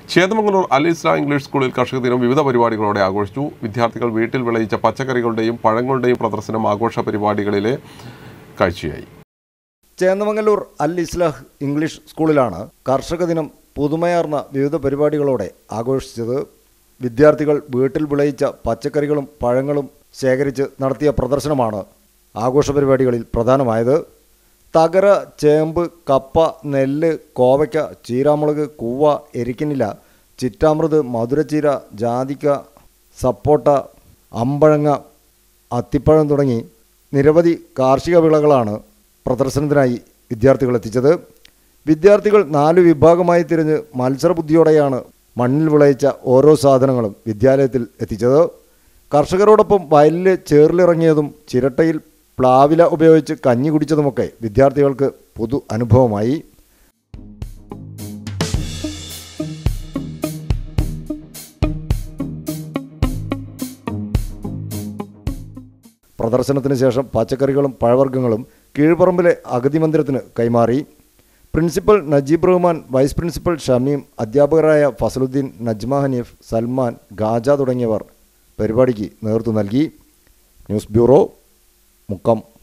ചേതമംഗലൂർ അൽ ഇസ്ലാം English സ്കൂളിൽ കർഷക ദിനം വിവിധ പരിപാടികളോടെ ആഘോഷിച്ചു വിദ്യാർത്ഥികൾ വീട്ടിൽ വിളയിച്ച പച്ചക്കറികളുടെയും പഴങ്ങളുടെയും പ്രദർശനം ആഘോഷ പരിപാടികളിലെ കാഴ്ചയായി ചേന്നമംഗലൂർ അൽ ഇസ്ലാഹ് ഇംഗ്ലീഷ് സ്കൂളിലാണ് കർഷക ദിനം പുതുമയാർന്ന വിവിധ പരിപാടികളോടെ ആഘോഷിച്ചത് വിദ്യാർത്ഥികൾ വീട്ടിൽ വിളയിച്ച പച്ചക്കറികളും പഴങ്ങളും ശേഖരിച്ച് നടത്തിയ പ്രദർശനമാണ് ആഘോഷ പരിപാടികളിൽ പ്രധാനമായത് തകര ചേമ്പ് കപ്പ നെല്ല് കോവയ്ക്ക ചീരാമുളക് കൂവ എരിക്കിനില ചിറ്റാമൃത് മധുരച്ചീര ജാതിക്ക സപ്പോട്ട അമ്പഴങ്ങ അത്തിപ്പഴം തുടങ്ങി നിരവധി കാർഷിക വിളകളാണ് പ്രദർശനത്തിനായി വിദ്യാർത്ഥികൾ എത്തിച്ചത് വിദ്യാർത്ഥികൾ നാല് വിഭാഗമായി തിരിഞ്ഞ് മത്സരബുദ്ധിയോടെയാണ് മണ്ണിൽ വിളയിച്ച ഓരോ സാധനങ്ങളും വിദ്യാലയത്തിൽ എത്തിച്ചത് കർഷകരോടൊപ്പം വയലിൽ ചേറിലിറങ്ങിയതും ചിരട്ടയിൽ പ്ലാവില ഉപയോഗിച്ച് കഞ്ഞി കുടിച്ചതുമൊക്കെ വിദ്യാർത്ഥികൾക്ക് പുതു അനുഭവമായി പ്രദർശനത്തിന് ശേഷം പച്ചക്കറികളും പഴവർഗ്ഗങ്ങളും കീഴ്പറമ്പിലെ അഗതി മന്ദിരത്തിന് കൈമാറി principal Najeeb Rahman vice principal Shameem അധ്യാപകരായ ഫസലുദ്ദീൻ നജ്മ ഹനീഫ് സൽമാൻ ഗാജ തുടങ്ങിയവർ പരിപാടിക്ക് നേതൃത്വം നൽകി ന്യൂസ് ബ്യൂറോ മുക്കം